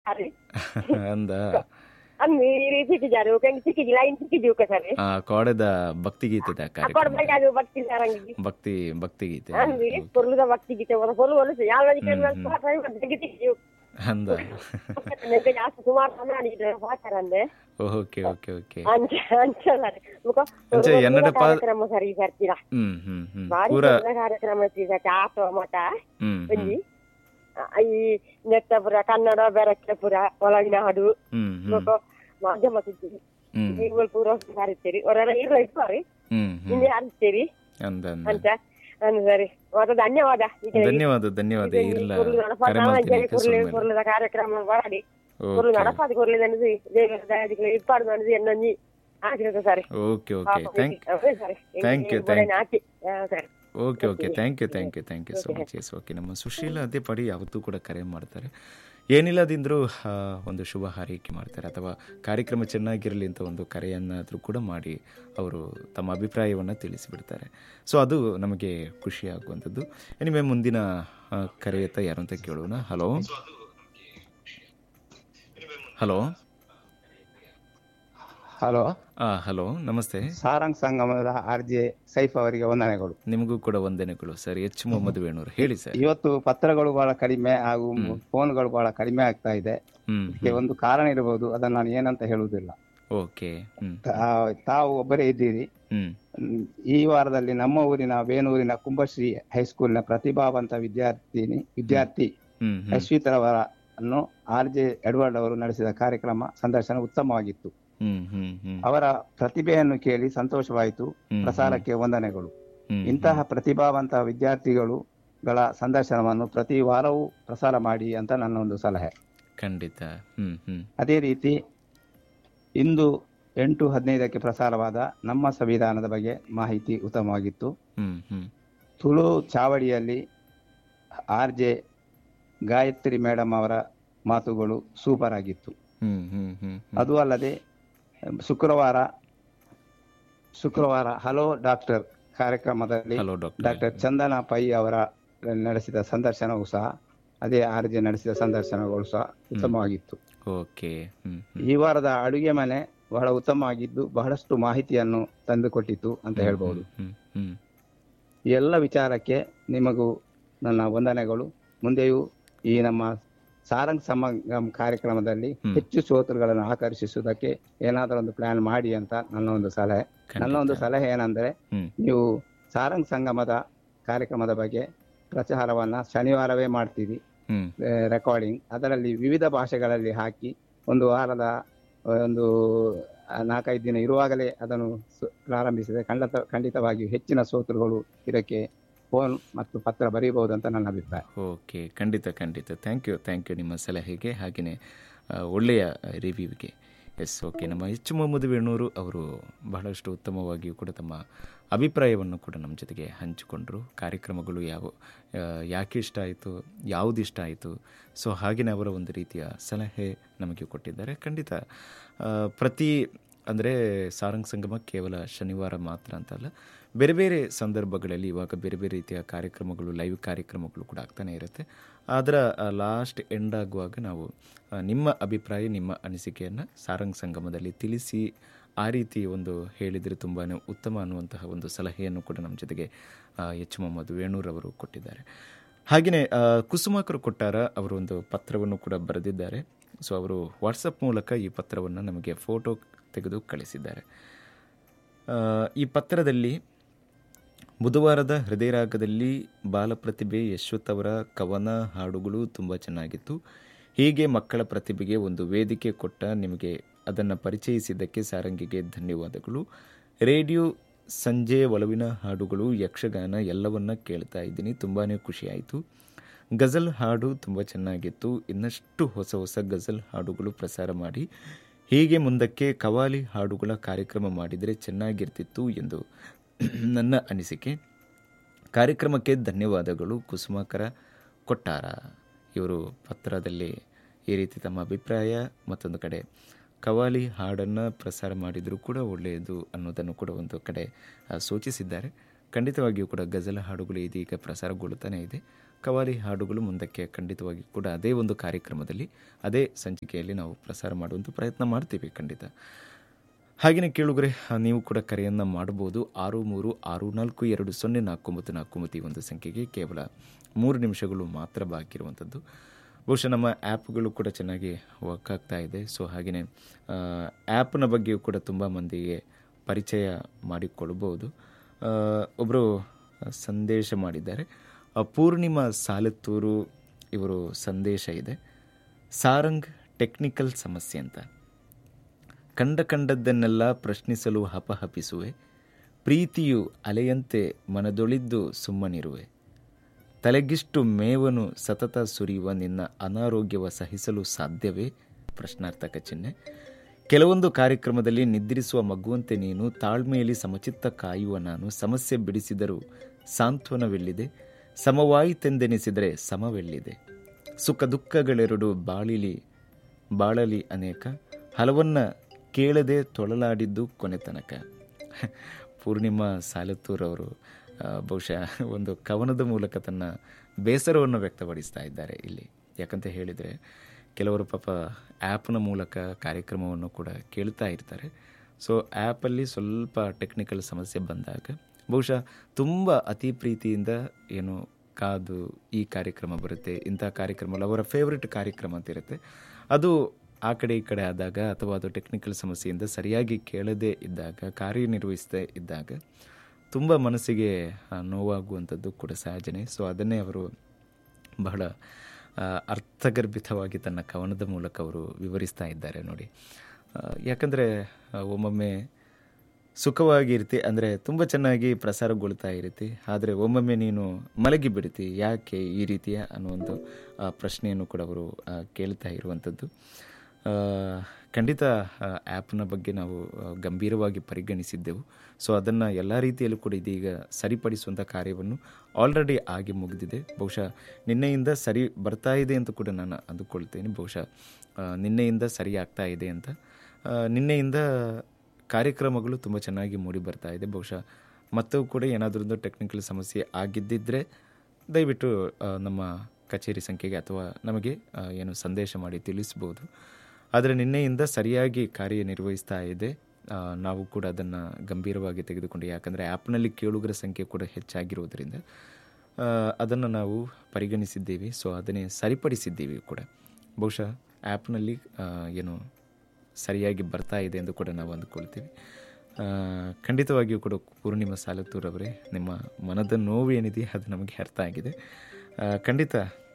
ಸರಿ ಅಂದ ಅಮ್ಮಿ ಸಿಕ್ಕಿದ್ದಾರೆ ಕಂಗೆ ಸಿಕ್ಕಿದ್ದಿ ಲೈನ್ ಸಿಕ್ಕಿದ್ದೀವಿ ಸರಿ ಆ ಕೋಡೆದ ಭಕ್ತಿಗೀತೆದ ಅక్కడ ಕಾರ್ಯಕ್ರಮ ಬಗ್ಗೆ ಅದು ಭಕ್ತಿ ಸಾರಂಗಿ ಭಕ್ತಿ ಭಕ್ತಿಗೀತೆ ಅಂದಿ ಪೊರ್ಲುದ ಭಕ್ತಿ ಗೀತೆ ಒಂದು ಪೊರ್ಲು ಒಲಿಸಿ ಯಾವ ಸಿಕ್ಕಿದ್ದೀವಿ ಅಂದ ನೆನಪು ಜಾಸ್ತಿ ಸುಮಾರು ಸಮಯ ಆಗಿದ್ರೆ ಪಾಚಾರ ಅಂದೆ ಓಕೆ ಓಕೆ ಓಕೆ ಅಂಚ ಅಂಚಲ್ಲ ಮುಖ ಅಂಚ ಎನ್ನಡ ಪಾ- ಕಾರ್ಯಕ್ರಮ ಸರಿ ಸರ್ತೀರಾ ಹ್ಮ್ ಹ್ಮ್ ಹ್ಮ್ ಭಾರಿ ಪೂರ ಒಳ್ಳೆ ಕಾರ್ಯಕ್ರಮ ಸರ್ ಆಟೋ ಮಠ ಹ್ಮ್ ಹ್ಮ್ ಒಂಜಿ ಆ, ಈ ನೆತ್ತಪುರ ಕನ್ನಡ ಬೆರಕೆಪುರ ಒಳಗಿನ ಹಾಡು ಹ್ಮ್ ಹ್ಮ್ ಮುಖ ಮಾಧ್ಯಮ ಸಿಗ್ತೀರಿ ಹ್ಮ್ ನೀವು ಪೂರ ಹಾರಿಸ್ತೀರಿ ಅವರೆಲ್ಲ ಇರ್ಲ ಇರ್ತಾರೆ ಹ್ಮ್ ಹ್ಮ್ ಇಲ್ಲಿ ಹಾರಿಸ್ತೀರಿ ಅಂದ ಅಂದ ಅಂತ ಅಂದ್ ಸರಿ ಮತ್ತೆ ಧನ್ಯವಾದ ಈಗ ಈ- ಧನ್ಯವಾದ ಧನ್ಯವಾದ ಈಗ ಈ ಇರ್ಲ ಕುರ್ಲು ನಡಪಾದ ಕರೆ ಮಾಡ್ತೀನಿ ನಾಳೆ ಕುರ್ಲು ಕೆಲ್ಸ ಕುರ್ಲದ ಕಾರ್ಯಕ್ರಮ ಮಾಡಿ ಕುರ್ಲು ಓಕೆ ನಡಪಾದ ಕುರ್ಲಿದ ಅನಿಸಿ ದೇವರ ದಯಾದಿಗಳು ಇಪ್ಪಾಡು ಅನಿಸಿ ಎನ್ನೊಂಜಿ ಆಗಿರುತ್ತೆ ಸರಿ ಓಕೆ ಓಕೆ ಥ್ಯಾಂಕ್ ಸರಿ thank you, thank you. ಹಾಕಿ ಸರಿ okay okay thank you thank you thank you so much yes okay ನಮ್ಮ ಸುಶೀಲ ಅದೇ ಪಡಿ ಯಾವತ್ತೂ ಕೂಡ ಕರೆ ಮಾಡ್ತಾರೆ ಏನಿಲ್ಲದಿದ್ದರೂ ಆ, ಒಂದು ಶುಭ ಹಾರೈಕೆ ಮಾಡ್ತಾರೆ ಅಥವಾ ಕಾರ್ಯಕ್ರಮ ಚೆನ್ನಾಗಿರಲಿ ಅಂತ ಒಂದು ಕರೆಯನ್ನಾದರೂ ಕೂಡ ಮಾಡಿ ಅವರು ತಮ್ಮ ಅಭಿಪ್ರಾಯವನ್ನು ತಿಳಿಸಿಬಿಡ್ತಾರೆ ಸೊ ಅದು ನಮಗೆ ಖುಷಿ ಆಗುವಂಥದ್ದು ಎನಿವೆ ಮುಂದಿನ ಆ, ಕರೆಯತ್ತ ಯಾರು ಅಂತ ಕೇಳೋಣ ಹಲೋ ಹಲೋ ಹಲೋ ಹಲೋ ನಮಸ್ತೆ ಸಾರಂಗ್ ಸಂಗಮದ ಆರ್ ಜೆ ಸೈಫ್ ಅವರಿಗೆ ವಂದನೆಗಳು ನಿಮಗೂ ಕೂಡ ವಂದನೆಗಳು ಸರ್ ಎಚ್ ಮೊಹಮ್ಮದ್ ವೇಣೂರು ಹೇಳಿ ಸರ್ ಇವತ್ತು ಪತ್ರಗಳು ಬಹಳ ಕಡಿಮೆ ಹಾಗೂ ಫೋನ್ಗಳು ಬಹಳ ಕಡಿಮೆ ಆಗ್ತಾ ಇದೆ ಹ್ಮ್ ಇದಕ್ಕೆ ಒಂದು ಕಾರಣ ಇರಬಹುದು ಅದನ್ನು ನಾನು ಏನಂತ ಹೇಳುವುದಿಲ್ಲ ಓಕೆ ಹ್ಮ್ ತಾ- ತಾವು ಒಬ್ಬರೇ ಇದ್ದೀರಿ ಹ್ಮ್ ಹ್ಮ್, ಈ ವಾರದಲ್ಲಿ ನಮ್ಮ ಊರಿನ ಬೇನೂರಿನ ಕುಂಭಶ್ರೀ ಹೈಸ್ಕೂಲ್ನ ಪ್ರತಿಭಾವಂತ ವಿದ್ಯಾರ್ಥಿನಿ ವಿದ್ಯಾರ್ಥಿ ಹ್ಮ್ ಹ್ಮ್ ಅಶ್ವಿತರವರನ್ನು ಆರ್ ಜೆ ಎಡ್ವರ್ಡ್ ಅವರು ನಡೆಸಿದ ಕಾರ್ಯಕ್ರಮ ಸಂದರ್ಶನ ಉತ್ತಮವಾಗಿತ್ತು ಹ್ಮ್ ಹ್ಮ್ ಹ್ಮ್ ಅವರ ಪ್ರತಿಭೆಯನ್ನು ಕೇಳಿ ಸಂತೋಷವಾಯಿತು ಹ್ಮ್, ಪ್ರಸಾರಕ್ಕೆ ವಂದನೆಗಳು ಹ್ಮ್, ಇಂತಹ ಪ್ರತಿಭಾವಂತ ವಿದ್ಯಾರ್ಥಿಗಳುಗಳ ಸಂದರ್ಶನವನ್ನು ಪ್ರತಿ ವಾರವೂ ಪ್ರಸಾರ ಮಾಡಿ ಅಂತ ನನ್ನ ಒಂದು ಸಲಹೆ ಖಂಡಿತ ಹ್ಮ್ ಹ್ಮ್ ಅದೇ ರೀತಿ ಇಂದು ಎಂಟು ಹದಿನೈದಕ್ಕೆ ಪ್ರಸಾರವಾದ ನಮ್ಮ ಸಂವಿಧಾನದ ಬಗ್ಗೆ ಮಾಹಿತಿ ಉತ್ತಮವಾಗಿತ್ತು ಹ್ಮ್ ಹ್ಮ್ ತುಳು ಚಾವಡಿಯಲ್ಲಿ ಆರ್ ಜೆ ಗಾಯತ್ರಿ ಮೇಡಮ್ ಅವರ ಮಾತುಗಳು ಸೂಪರ್ ಆಗಿತ್ತು ಹ್ಮ್ ಹ್ಮ್ ಹ್ಮ್ ಹ್ಮ್. ಅದು ಅಲ್ಲದೆ ಶುಕ್ರವಾರ ಶುಕ್ರವಾರ ಹಲೋ ಡಾಕ್ಟರ್ ಕಾರ್ಯಕ್ರಮದಲ್ಲಿ hello doctor doctor Chandana Pai ಅವರ ನಡೆಸಿದ ಸಂದರ್ಶನವೂ ಸಹ ಅದೇ ಆರ್ ಜೆ ನಡೆಸಿದ ಸಂದರ್ಶನಗಳು ಸಹ ಉತ್ತಮವಾಗಿತ್ತು ಓಕೆ ಹ್ಮ್ ಹ್ಮ್ ಈ ವಾರದ ಅಡುಗೆ ಮನೆ ಬಹಳ ಉತ್ತಮವಾಗಿದ್ದು ಬಹಳಷ್ಟು ಮಾಹಿತಿಯನ್ನು ತಂದುಕೊಟ್ಟಿತು ಅಂತ ಹೇಳ್ಬಹುದು ಹ್ಮ್ ಹ್ಮ್ ಈ ಎಲ್ಲ ವಿಚಾರಕ್ಕೆ ನಿಮಗೂ ನನ್ನ ವಂದನೆಗಳು ಮುಂದೆಯೂ ಈ ನಮ್ಮ ಸಾರಂಗ್ ಸಮಗಮ್ ಕಾರ್ಯಕ್ರಮದಲ್ಲಿ ಹ್ಮ್. ಹೆಚ್ಚು ಶ್ರೋತೃಗಳನ್ನು ಆಕರ್ಷಿಸುವುದಕ್ಕೆ ಏನಾದರೂ ಒಂದು ಪ್ಲಾನ್ ಮಾಡಿ ಅಂತ ನನ್ನ ಒಂದು ಸಲಹೆ ನನ್ನ ಒಂದು ಖಂಡಿತ. ಸಲಹೆ ಏನಂದ್ರೆ ಹ್ಮ್ ನೀವು ಸಾರಂಗ್ ಸಂಗಮದ ಕಾರ್ಯಕ್ರಮದ ಬಗ್ಗೆ ಪ್ರಚಾರವನ್ನ ಶನಿವಾರವೇ ಮಾಡ್ತೀರಿ ಹ್ಮ್ ರೆಕಾರ್ಡಿಂಗ್ ಅದರಲ್ಲಿ ವಿವಿಧ ಭಾಷೆಗಳಲ್ಲಿ ಹಾಕಿ ಒಂದು ವಾರದ ಆ, ಒಂದು ಆ, ನಾಲ್ಕೈದು ದಿನ ಇರುವಾಗಲೇ ಅದನ್ನು ಸು- ಪ್ರಾರಂಭಿಸಿದರೆ ಖಂಡಿತ ಖಂಡಿತವಾಗಿಯೂ ಹೆಚ್ಚಿನ ಶ್ರೋತೃಗಳು ಇದಕ್ಕೆ ಫೋನ್ ಮತ್ತು ಪತ್ರ ಬರೀಬಹುದು ಅಂತ ನನ್ನ ಅಭಿಪ್ರಾಯ ಓಕೆ ಖಂಡಿತ ಖಂಡಿತ ಥ್ಯಾಂಕ್ ಯು ಥ್ಯಾಂಕ್ ಯು ನಿಮ್ಮ ಸಲಹೆಗೆ ಹಾಗೆಯೇ ಆ, ಒಳ್ಳೆಯ ರಿವ್ಯೂಗೆ ಎಸ್ ಓಕೆ ನಮ್ಮ ಎಚ್ ಮೊಹಮ್ಮದ್ ವೇಣೂರು ಅವರು ಬಹಳಷ್ಟು ಉತ್ತಮವಾಗಿಯೂ ಕೂಡ ತಮ್ಮ ಅಭಿಪ್ರಾಯವನ್ನು ಕೂಡ ನಮ್ಮ ಜೊತೆಗೆ ಹಂಚಿಕೊಂಡ್ರು ಕಾರ್ಯಕ್ರಮಗಳು ಯಾವ ಆ, ಯಾಕೆ ಇಷ್ಟ ಆಯಿತು ಯಾವುದು ಇಷ್ಟ ಆಯಿತು ಸೊ ಹಾಗೆಯೇ ಅವರ ಒಂದು ರೀತಿಯ ಸಲಹೆ ನಮಗೆ ಕೊಟ್ಟಿದ್ದಾರೆ ಖಂಡಿತ ಆ, ಪ್ರತಿ ಅಂದರೆ ಸಾರಂಗ್ ಸಂಗಮ ಕೇವಲ ಶನಿವಾರ ಮಾತ್ರ ಅಂತಲ್ಲ ಬೇರೆ ಬೇರೆ ಸಂದರ್ಭಗಳಲ್ಲಿ ಇವಾಗ ಬೇರೆ ಬೇರೆ ರೀತಿಯ ಕಾರ್ಯಕ್ರಮಗಳು ಲೈವ್ ಕಾರ್ಯಕ್ರಮಗಳು ಕೂಡ ಆಗ್ತಾನೆ ಇರುತ್ತೆ ಅದರ ಲಾಸ್ಟ್ ಎಂಡ್ ಆಗುವಾಗ ನಾವು ಆ, ನಿಮ್ಮ ಅಭಿಪ್ರಾಯ ನಿಮ್ಮ ಅನಿಸಿಕೆಯನ್ನು ಸಾರಂಗ್ ಸಂಗಮದಲ್ಲಿ ತಿಳಿಸಿ ಆ ರೀತಿ ಒಂದು ಹೇಳಿದರೆ ತುಂಬಾ ಉತ್ತಮ ಅನ್ನುವಂತಹ ಒಂದು ಸಲಹೆಯನ್ನು ಕೂಡ ನಮ್ಮ ಜೊತೆಗೆ ಆ, ಎಚ್ ಮೊಹಮ್ಮದ್ ವೇಣೂರ್ ಅವರು ಕೊಟ್ಟಿದ್ದಾರೆ ಹಾಗೆಯೇ ಆ, ಕುಸುಮಾಕರ್ ಕೊಟ್ಟಾರ ಅವರು ಒಂದು ಪತ್ರವನ್ನು ಕೂಡ ಬರೆದಿದ್ದಾರೆ ಸೊ ಅವರು ವಾಟ್ಸಪ್ ಮೂಲಕ ಈ ಪತ್ರವನ್ನು ನಮಗೆ ಫೋಟೋ ತೆಗೆದು ಕಳಿಸಿದ್ದಾರೆ ಆ, ಈ ಪತ್ರದಲ್ಲಿ ಬುಧವಾರದ ಹೃದಯರಾಗದಲ್ಲಿ ಬಾಲಪ್ರತಿಭೆ ಯಶ್ವತ್ ಅವರ ಕವನ ಹಾಡುಗಳು ತುಂಬ ಚೆನ್ನಾಗಿತ್ತು ಹೀಗೆ ಮಕ್ಕಳ ಪ್ರತಿಭೆಗೆ ಒಂದು ವೇದಿಕೆ ಕೊಟ್ಟ ನಿಮಗೆ ಅದನ್ನು ಪರಿಚಯಿಸಿದ್ದಕ್ಕೆ ಸಾರಂಗಿಗೆ ಧನ್ಯವಾದಗಳು ರೇಡಿಯೋ ಸಂಜೆ ಒಲವಿನ ಹಾಡುಗಳು ಯಕ್ಷಗಾನ ಎಲ್ಲವನ್ನ ಕೇಳ್ತಾ ಇದ್ದೀನಿ ತುಂಬಾ ಖುಷಿಯಾಯಿತು ಗಜಲ್ ಹಾಡು ತುಂಬ ಚೆನ್ನಾಗಿತ್ತು ಇನ್ನಷ್ಟು ಹೊಸ ಹೊಸ ಗಜಲ್ ಹಾಡುಗಳು ಪ್ರಸಾರ ಮಾಡಿ ಹೀಗೆ ಮುಂದಕ್ಕೆ ಕವಾಲಿ ಹಾಡುಗಳ ಕಾರ್ಯಕ್ರಮ ಮಾಡಿದರೆ ಚೆನ್ನಾಗಿರ್ತಿತ್ತು ಎಂದು ನನ್ನ ಅನಿಸಿಕೆ ಕಾರ್ಯಕ್ರಮಕ್ಕೆ ಧನ್ಯವಾದಗಳು ಕುಸುಮಾಕರ ಕೊಟ್ಟಾರ ಇವರು ಪತ್ರದಲ್ಲಿ ಈ ರೀತಿ ತಮ್ಮ ಅಭಿಪ್ರಾಯ ಮತ್ತೊಂದು ಕಡೆ ಕವಾಲಿ ಹಾಡನ್ನು ಪ್ರಸಾರ ಮಾಡಿದರೂ ಕೂಡ ಒಳ್ಳೆಯದು ಅನ್ನೋದನ್ನು ಕೂಡ ಒಂದು ಕಡೆ ಆ, ಸೂಚಿಸಿದ್ದಾರೆ ಖಂಡಿತವಾಗಿಯೂ ಕೂಡ ಗಜಲ ಹಾಡುಗಳು ಇದೀಗ ಪ್ರಸಾರಗೊಳ್ಳುತ್ತಾನೆ ಇದೆ ಕವಾಲಿ ಹಾಡುಗಳು ಮುಂದಕ್ಕೆ ಖಂಡಿತವಾಗಿ ಕೂಡ ಅದೇ ಒಂದು ಕಾರ್ಯಕ್ರಮದಲ್ಲಿ ಅದೇ ಸಂಚಿಕೆಯಲ್ಲಿ ನಾವು ಪ್ರಸಾರ ಮಾಡುವಂಥ ಪ್ರಯತ್ನ ಮಾಡ್ತೀವಿ ಖಂಡಿತ ಹಾಗೆಯೇ ಕೇಳುಗರೆ ಆ, ನೀವು ಕೂಡ ಕರೆಯನ್ನು ಮಾಡಬಹುದು ಆರು ಮೂರು ಆರು ನಾಲ್ಕು ಎರಡು ಸೊನ್ನೆ ನಾಲ್ಕು ಒಂಬತ್ತು ನಾಲ್ಕು ಒಂಬತ್ತು ಈ ಒಂದು ಸಂಖ್ಯೆಗೆ ಕೇವಲ ಮೂರು ನಿಮಿಷಗಳು ಮಾತ್ರ ಬಾಕಿ ಇರುವಂಥದ್ದು ಬಹುಶಃ ನಮ್ಮ ಆ್ಯಪ್ಗಳು ಕೂಡ ಚೆನ್ನಾಗಿ ವರ್ಕ್ ಆಗ್ತಾ ಇದೆ ಸೊ ಹಾಗೆಯೇ ಆ್ಯಪ್ನ ಬಗ್ಗೆಯೂ ಕೂಡ ತುಂಬ ಮಂದಿಗೆ ಪರಿಚಯ ಮಾಡಿಕೊಳ್ಬೋದು ಒಬ್ಬರು ಸಂದೇಶ ಮಾಡಿದ್ದಾರೆ ಆ, ಪೂರ್ಣಿಮಾ ಸಾಲತ್ತೂರು ಇವರು ಸಂದೇಶ ಇದೆ ಸಾರಂಗ್ ಟೆಕ್ನಿಕಲ್ ಸಮಸ್ಯೆ ಅಂತ ಕಂಡ ಕಂಡದ್ದನ್ನೆಲ್ಲ ಪ್ರಶ್ನಿಸಲು ಹಪಹಪಿಸುವೆ ಪ್ರೀತಿಯು ಅಲೆಯಂತೆ ಮನದೊಳಿದ್ದು ಸುಮ್ಮನಿರುವೆ ತಲೆಗಿಷ್ಟು ಮೇವನು ಸತತ ಸುರಿಯುವ ನಿನ್ನ ಅನಾರೋಗ್ಯವ ಸಹಿಸಲು ಸಾಧ್ಯವೇ ಪ್ರಶ್ನಾರ್ಥಕ ಚಿಹ್ನೆ ಕೆಲವೊಂದು ಕಾರ್ಯಕ್ರಮದಲ್ಲಿ ನಿದ್ರಿಸುವ ಮಗುವಂತೆ ನೀನು ತಾಳ್ಮೆಯಲ್ಲಿ ಸಮಚಿತ್ತ ಕಾಯುವ ನಾನು ಸಮಸ್ಯೆ ಬಿಡಿಸಿದರೂ ಸಾಂತ್ವನವೆಲ್ಲಿದೆ ಸಮವಾಯಿತೆಂದೆನಿಸಿದರೆ ಸಮವೆಲ್ಲಿದೆ ಸುಖ ದುಃಖಗಳೆರಡು ಬಾಳಿಲಿ ಬಾಳಲಿ ಅನೇಕ ಹಲವನ್ನ ಕೇಳದೆ ತೊಳಲಾಡಿದ್ದು ಕೊನೆ ತನಕ ಪೂರ್ಣಿಮಾ ಸಾಲತ್ತೂರವರು ಆ, ಬಹುಶಃ ಒಂದು ಕವನದ ಮೂಲಕ ತನ್ನ ಬೇಸರವನ್ನು ವ್ಯಕ್ತಪಡಿಸ್ತಾ ಇದ್ದಾರೆ ಇಲ್ಲಿ ಯಾಕಂತ ಹೇಳಿದರೆ ಕೆಲವರು ಪಾಪ ಆ್ಯಪ್ನ ಮೂಲಕ ಕಾರ್ಯಕ್ರಮವನ್ನು ಕೂಡ ಕೇಳ್ತಾ ಇರ್ತಾರೆ ಸೊ ಆ್ಯಪಲ್ಲಿ ಸ್ವಲ್ಪ ಟೆಕ್ನಿಕಲ್ ಸಮಸ್ಯೆ ಬಂದಾಗ ಬಹುಶಃ ತುಂಬ ಅತಿ ಪ್ರೀತಿಯಿಂದ ಏನು ಕಾದು ಈ ಕಾರ್ಯಕ್ರಮ ಬರುತ್ತೆ ಇಂಥ ಕಾರ್ಯಕ್ರಮ ಅವರ ಫೇವ್ರೆಟ್ ಕಾರ್ಯಕ್ರಮ ಅಂತ ಇರುತ್ತೆ ಅದು ಆ ಕಡೆ ಈ ಕಡೆ ಆದಾಗ ಅಥವಾ ಅದು ಟೆಕ್ನಿಕಲ್ ಸಮಸ್ಯೆಯಿಂದ ಸರಿಯಾಗಿ ಕೇಳದೇ ಇದ್ದಾಗ ಕಾರ್ಯನಿರ್ವಹಿಸದೇ ಇದ್ದಾಗ ತುಂಬ ಮನಸ್ಸಿಗೆ ಆ, ನೋವಾಗುವಂಥದ್ದು ಕೂಡ ಸಹಜನೇ ಸೊ ಅದನ್ನೇ ಅವರು ಬಹಳ ಆ, ಅರ್ಥಗರ್ಭಿತವಾಗಿ ತನ್ನ ಕವನದ ಮೂಲಕ ಅವರು ವಿವರಿಸ್ತಾ ಇದ್ದಾರೆ ನೋಡಿ ಆ, ಯಾಕಂದರೆ ಆ, ಒಮ್ಮೊಮ್ಮೆ ಸುಖವಾಗಿ ಇರ್ತಿ ಅಂದರೆ ತುಂಬ ಚೆನ್ನಾಗಿ ಪ್ರಸಾರಗೊಳ್ತಾ ಇರುತ್ತೆ ಆದರೆ ಒಮ್ಮೊಮ್ಮೆ ನೀನು ಮಲಗಿ ಬಿಡ್ತಿ ಯಾಕೆ ಈ ರೀತಿಯ ಅನ್ನೋ ಒಂದು ಆ, ಪ್ರಶ್ನೆಯನ್ನು ಕೂಡ ಅವರು ಆ, ಕೇಳ್ತಾ ಇರುವಂಥದ್ದು ಆ, ಖಂಡಿತ ಆ್ಯಪ್ನ ಬಗ್ಗೆ ನಾವು ಆ, ಗಂಭೀರವಾಗಿ ಪರಿಗಣಿಸಿದ್ದೆವು ಸೊ ಅದನ್ನು ಎಲ್ಲ ರೀತಿಯಲ್ಲೂ ಕೂಡ ಇದೀಗ ಸರಿಪಡಿಸುವಂಥ ಕಾರ್ಯವನ್ನು ಆಲ್ರೆಡಿ ಆಗಿ ಮುಗಿದಿದೆ ಬಹುಶಃ ನಿನ್ನೆಯಿಂದ ಸರಿ ಬರ್ತಾ ಇದೆ ಅಂತ ಕೂಡ ನಾನು ಅಂದುಕೊಳ್ತೇನೆ ಬಹುಶಃ ಆ, ನಿನ್ನೆಯಿಂದ ಸರಿ ಆಗ್ತಾ ಇದೆ ಅಂತ ಆ, ನಿನ್ನೆಯಿಂದ ಕಾರ್ಯಕ್ರಮಗಳು ತುಂಬ ಚೆನ್ನಾಗಿ ಮೂಡಿ ಬರ್ತಾ ಇದೆ ಬಹುಶಃ ಮತ್ತು ಕೂಡ ಏನಾದರೂ ಟೆಕ್ನಿಕಲ್ ಸಮಸ್ಯೆ ಆಗಿದ್ದಿದ್ರೆ ದಯವಿಟ್ಟು ಆ, ನಮ್ಮ ಕಚೇರಿ ಸಂಖ್ಯೆಗೆ ಅಥವಾ ನಮಗೆ ಆ, ಏನು ಸಂದೇಶ ಮಾಡಿ ತಿಳಿಸ್ಬೋದು ಆದರೆ ನಿನ್ನೆಯಿಂದ ಸರಿಯಾಗಿ ಕಾರ್ಯನಿರ್ವಹಿಸ್ತಾ ಇದೆ ಆ, ನಾವು ಕೂಡ ಅದನ್ನು ಗಂಭೀರವಾಗಿ ತೆಗೆದುಕೊಂಡು ಯಾಕಂದರೆ ಆ್ಯಪ್ನಲ್ಲಿ ಕೇಳುಗರ ಸಂಖ್ಯೆ ಕೂಡ ಹೆಚ್ಚಾಗಿರೋದ್ರಿಂದ ಅದನ್ನು ನಾವು ಪರಿಗಣಿಸಿದ್ದೀವಿ ಸೊ ಅದನ್ನೇ ಸರಿಪಡಿಸಿದ್ದೀವಿ ಕೂಡ ಬಹುಶಃ ಆ್ಯಪ್ನಲ್ಲಿ ಆ, ಏನು ಸರಿಯಾಗಿ ಬರ್ತಾ ಇದೆ ಎಂದು ಕೂಡ ನಾವು ಅಂದುಕೊಳ್ತೀವಿ ಆ, ಖಂಡಿತವಾಗಿಯೂ ಕೂಡ ಪೂರ್ಣಿಮಾ ಸಾಲತ್ತೂರವರೇ ನಿಮ್ಮ ಮನದ ನೋವು ಏನಿದೆ ಅದು ನಮಗೆ ಅರ್ಥ ಆಗಿದೆ ಆ, ಖಂಡಿತ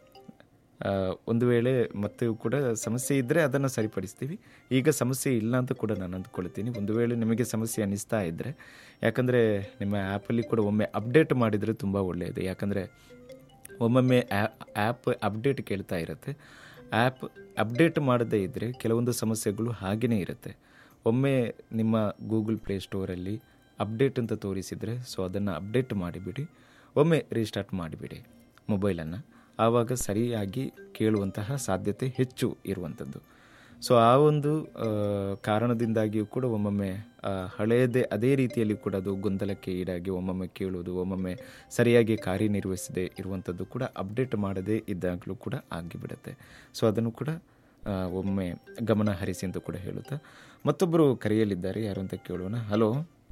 ಆ, ಒಂದು ವೇಳೆ ಮತ್ತೆ ಕೂಡ ಸಮಸ್ಯೆ ಇದ್ದರೆ ಅದನ್ನು ಸರಿಪಡಿಸ್ತೀವಿ ಈಗ ಸಮಸ್ಯೆ ಇಲ್ಲ ಅಂತ ಕೂಡ ನಾನು ಅಂದ್ಕೊಳ್ತೀನಿ ಒಂದು ವೇಳೆ ನಿಮಗೆ ಸಮಸ್ಯೆ ಅನ್ನಿಸ್ತಾ ಇದ್ದರೆ ಯಾಕಂದರೆ ನಿಮ್ಮ ಆ್ಯಪಲ್ಲಿ ಕೂಡ ಒಮ್ಮೆ ಅಪ್ಡೇಟ್ ಮಾಡಿದರೆ ತುಂಬ ಒಳ್ಳೆಯದು ಯಾಕಂದರೆ ಒಮ್ಮೊಮ್ಮೆ ಆ್ಯಪ್ ಅಪ್ಡೇಟ್ ಕೇಳ್ತಾ ಇರುತ್ತೆ ಆ್ಯಪ್ ಅಪ್ಡೇಟ್ ಮಾಡದೇ ಇದ್ದರೆ ಕೆಲವೊಂದು ಸಮಸ್ಯೆಗಳು ಹಾಗೆಯೇ ಇರುತ್ತೆ ಒಮ್ಮೆ ನಿಮ್ಮ ಗೂಗಲ್ ಪ್ಲೇ ಸ್ಟೋರಲ್ಲಿ ಅಪ್ಡೇಟ್ ಅಂತ ತೋರಿಸಿದರೆ ಸೊ ಅದನ್ನು ಅಪ್ಡೇಟ್ ಮಾಡಿಬಿಡಿ ಒಮ್ಮೆ ರೀಸ್ಟಾರ್ಟ್ ಮಾಡಿಬಿಡಿ ಮೊಬೈಲನ್ನು ಆವಾಗ ಸರಿಯಾಗಿ ಕೇಳುವಂತಹ ಸಾಧ್ಯತೆ ಹೆಚ್ಚು ಇರುವಂಥದ್ದು ಸೊ ಆ ಒಂದು ಆ, ಕಾರಣದಿಂದಾಗಿಯೂ ಕೂಡ ಒಮ್ಮೊಮ್ಮೆ ಆ, ಹಳೆಯದೇ ಅದೇ ರೀತಿಯಲ್ಲಿ ಕೂಡ ಅದು ಗೊಂದಲಕ್ಕೆ ಈಡಾಗಿ ಒಮ್ಮೊಮ್ಮೆ ಕೇಳುವುದು ಒಮ್ಮೊಮ್ಮೆ ಸರಿಯಾಗಿ ಕಾರ್ಯನಿರ್ವಹಿಸದೇ ಇರುವಂಥದ್ದು ಕೂಡ ಅಪ್ಡೇಟ್ ಮಾಡದೇ ಇದ್ದಾಗಲೂ ಕೂಡ ಆಗಿಬಿಡುತ್ತೆ ಸೊ ಅದನ್ನು ಕೂಡ ಆ, ಒಮ್ಮೆ ಗಮನ ಹರಿಸಿ ಅಂತ ಕೂಡ ಹೇಳುತ್ತಾ ಮತ್ತೊಬ್ಬರು ಕರೆಯಲಿದ್ದಾರೆ ಯಾರು ಅಂತ ಕೇಳೋಣ ಹಲೋ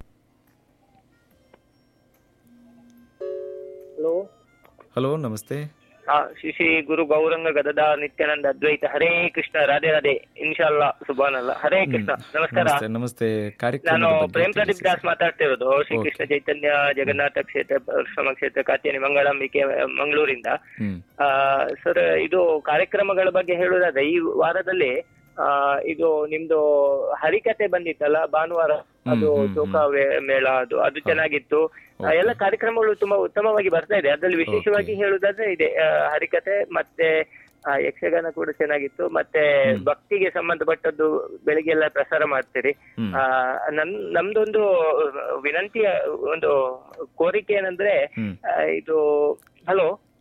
ಹಲೋ ಹಲೋ ನಮಸ್ತೆ ಹಾ ಶ್ರೀ ಶ್ರೀ ಗುರು ಗೌರಂಗ ಗದದ ನಿತ್ಯಾನಂದ ಅದ್ವೈತ ಹರೇ ಕೃಷ್ಣ ರಾಧೆ ರಾಧೆ ಇನ್ಶಾಲ್ಲಾ ಸುಬಾನಲ್ಲ ಹರೇ ಕೃಷ್ಣ ನಮಸ್ಕಾರ ನಮಸ್ತೆ ನಮಸ್ತೆ ನಾನು ಕಾರ್ಯಕ್ರಮದ ಬಗ್ಗೆ ಪ್ರೇಮ್ ಪ್ರದೀಪ್ ತಿಳಿಸಿ. ದಾಸ್ ಮಾತಾಡ್ತಿರೋದು ಶ್ರೀ ಕೃಷ್ಣ ಚೈತನ್ಯ ಜಗನ್ನಾಥ ಕ್ಷೇತ್ರ ಪರಶುರಾಮ ಕ್ಷೇತ್ರ ಕಾತ್ಯಾನಿ ಮಂಗಳಂಬಿಕೆ ಮಂಗಳೂರಿಂದ ಹ್ಮ್ ಆ ಸರ್ ಇದು ಕಾರ್ಯಕ್ರಮಗಳ ಬಗ್ಗೆ ಹೇಳುದಾದ್ರೆ ಈ ವಾರದಲ್ಲಿ ಆ ಇದು ನಿಮ್ದು ಹರಿಕತೆ ಬಂದಿತ್ತಲ್ಲ ಭಾನುವಾರ ಅದು ಹ್ಮ್, ಹ್ಮ್, ತೂಕ ವೇ- ಮೇಳ ಅದು ಅದು ಚೆನ್ನಾಗಿತ್ತು ಆ, ಎಲ್ಲ ಕಾರ್ಯಕ್ರಮಗಳು ತುಂಬಾ ಉತ್ತಮವಾಗಿ ಬರ್ತಾ ಇದೆ ಅದರಲ್ಲಿ ವಿಶೇಷವಾಗಿ ಹೇಳುದಾದ್ರೆ ಇದೆ ಆ, ಹರಿಕತೆ ಮತ್ತೆ ಆ, ಯಕ್ಷಗಾನ ಕೂಡ ಚೆನ್ನಾಗಿತ್ತು ಮತ್ತೆ ಭಕ್ತಿಗೆ ಸಂಬಂಧಪಟ್ಟದ್ದು ಬೆಳಿಗ್ಗೆ ಎಲ್ಲ ಪ್ರಸಾರ ಮಾಡ್ತೀರಿ ಹ್ಮ್. ಆ, ನನ್ ನಮ್ದೊಂದು ವಿನಂತಿಯ ಒಂದು ಕೋರಿಕೆ ಏನಂದ್ರೆ ಹ್ಮ್. ಆ, ಇದು ಹಲೋ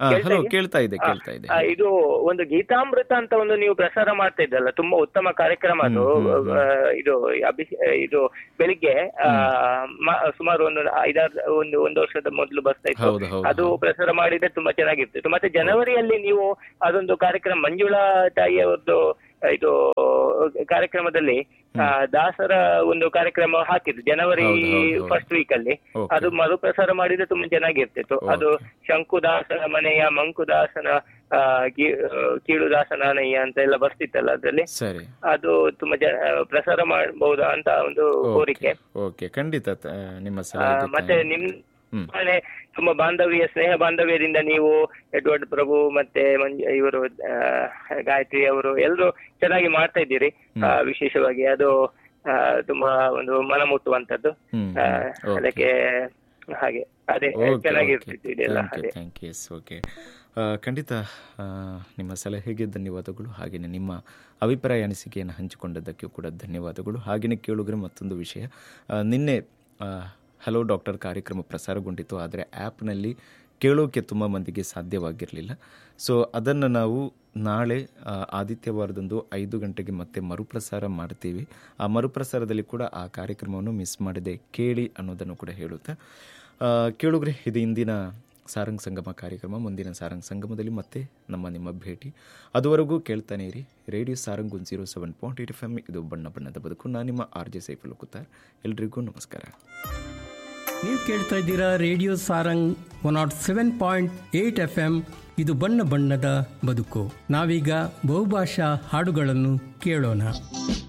ಕೇಳ್ತಾ ಹಲೋ ಇದೆಯಾ? ಕೇಳ್ತಾ ಇದೆ ಕೇಳ್ತಾ ಇದೆ ಆ, ಇದು ಒಂದು ಗೀತಾಮೃತ ಅಂತ ಒಂದು ನೀವು ಪ್ರಸಾರ ಮಾಡ್ತಾ ಇದ್ದಲ್ಲ ತುಂಬಾ ಉತ್ತಮ ಕಾರ್ಯಕ್ರಮ ಅದು ಆ, ಇದು ಅಭಿ ಇದು ಬೆಳಿಗ್ಗೆ ಆ, ಮ- ಸುಮಾರು ಒಂದು ಐದಾರು ಒಂದು ಒಂದು ವರ್ಷದ ಮೊದಲು ಬರ್ತಾ ಇತ್ತು ಹೌದು ಹೌದು ಅದು ಪ್ರಸಾರ ಮಾಡಿದ್ರೆ ತುಂಬಾ ಚೆನ್ನಾಗಿರ್ತಿತ್ತು ಮತ್ತೆ ಜನವರಿಯಲ್ಲಿ ನೀವು ಅದೊಂದು ಕಾರ್ಯಕ್ರಮ ಮಂಜುಳಾ ತಾಯಿಯವರದ್ದು ಇದು ಕಾರ್ಯಕ್ರಮದಲ್ಲಿ ಆ, ದಾಸರ ಒಂದು ಕಾರ್ಯಕ್ರಮ ಹಾಕಿದ್ರು ಜನವರಿ ಹೌದು, ಹೌದು, ಹೌದು. ಫಸ್ಟ್ ವೀಕ್ ಅಲ್ಲಿ Okay. ಅದು ಮರುಪ್ರಸಾರ ಮಾಡಿದ್ರೆ ತುಂಬಾ ಚೆನ್ನಾಗಿರ್ತಿತ್ತು ಅದು ಶಂಕುದಾಸನ ಮನೆಯ ಮಂಕುದಾಸನ ಆ, ಕೀ- ಆ, ಕೀಳುದಾಸನ ನಯ್ಯ ಅಂತ ಎಲ್ಲ ಬರ್ತಿತ್ತಲ್ಲ ಅದ್ರಲ್ಲಿ ಸರಿ ಅದು ತುಂಬಾ ಜನ ಪ್ರಸಾರ ಮಾಡಬಹುದಾ ಅಂತ ಒಂದು ಕೋರಿಕೆ ಓಕೆ ಖಂಡಿತ ತ- ನಿಮ್ಮ ಆ, ಸಲಹೆಗೆ ಮತ್ತೆ thank- ನಿಮ್ ಹ್ಮ್. ಮನೆ ತುಂಬಾ ಬಾಂಧವ್ಯ ಸ್ನೇಹ ಬಾಂಧವ್ಯದಿಂದ ನೀವು ಎಡ್ವರ್ಡ್ ಪ್ರಭು ಮತ್ತೆ ಮಂಜು ಇವರು ಆ, ಗಾಯತ್ರಿ ಅವರು ಎಲ್ಲರೂ ಚೆನ್ನಾಗಿ ಮಾಡ್ತಾ ಇದ್ದೀರಿ ಆ, ವಿಶೇಷವಾಗಿ ಅದು ಆ, ತುಂಬಾ ಒಂದು ಮನ ಮುಟ್ಟುವಂತದ್ದು ಹ್ಮ್, ಆ, ಹ್ಮ್. Okay. ಅದಕ್ಕೆ ಹಾಗೆ ಅದೇ ಚೆನ್ನಾಗಿರ್ತಿತ್ತು ಇದೆಲ್ಲ ಅದೇ ಥ್ಯಾಂಕ್ ಯು ಎಸ್ ಓಕೆ ಖಂಡಿತ ಆ, ನಿಮ್ಮ ಸಲಹೆಗೆ ಧನ್ಯವಾದಗಳು ಹಾಗೆಯೇ ನಿಮ್ಮ ಅಭಿಪ್ರಾಯ ಅನಿಸಿಕೆಯನ್ನು ಹಂಚಿಕೊಂಡದ್ದಕ್ಕೆ ಕೂಡ ಧನ್ಯವಾದಗಳು ಹಾಗೆಯೇ ಕೇಳುಗರೆ ಮತ್ತೊಂದು ವಿಷಯ ಆ, ನಿನ್ನೆ ಆ, ಹಲೋ ಡಾಕ್ಟರ್ ಕಾರ್ಯಕ್ರಮ ಪ್ರಸಾರಗೊಂಡಿತ್ತು ಆದರೆ ಆ್ಯಪ್ನಲ್ಲಿ ಕೇಳೋಕೆ ತುಂಬ ಮಂದಿಗೆ ಸಾಧ್ಯವಾಗಿರಲಿಲ್ಲ ಸೊ ಅದನ್ನು ನಾವು ನಾಳೆ ಆ, ಆದಿತ್ಯವಾರದಂದು ಐದು ಗಂಟೆಗೆ ಮತ್ತೆ ಮರುಪ್ರಸಾರ ಮಾಡ್ತೀವಿ ಆ ಮರುಪ್ರಸಾರದಲ್ಲಿ ಕೂಡ ಆ ಕಾರ್ಯಕ್ರಮವನ್ನು ಮಿಸ್ ಮಾಡದೆ ಕೇಳಿ ಅನ್ನೋದನ್ನು ಕೂಡ ಹೇಳುತ್ತಾ ಆ, ಕೇಳುಗ್ರೆ ಇದು ಇಂದಿನ ಸಾರಂಗ್ ಸಂಗಮ ಕಾರ್ಯಕ್ರಮ ಮುಂದಿನ ಸಾರಂಗ್ ಸಂಗಮದಲ್ಲಿ ಮತ್ತೆ ನಮ್ಮ ನಿಮ್ಮ ಭೇಟಿ ಅದುವರೆಗೂ ಕೇಳ್ತಾನೆ ಇರಿ radio Sarang one zero seven point eight F M ಇದು ಬಣ್ಣ ಬಣ್ಣದ ಬದುಕು ನಾನು ನಿಮ್ಮ ಆರ್ ಜೆ ಸೈಫುಲ್ ಕುತ್ತಾರ್ ಎಲ್ರಿಗೂ ನಮಸ್ಕಾರ ನೀವು ಕೇಳ್ತಾ ಇದ್ದೀರಾ radio Sarang one nought seven point eight F M ಇದು ಬಣ್ಣ ಬಣ್ಣದ ಬದುಕು ನಾವೀಗ ಬಹುಭಾಷಾ ಹಾಡುಗಳನ್ನು ಕೇಳೋಣ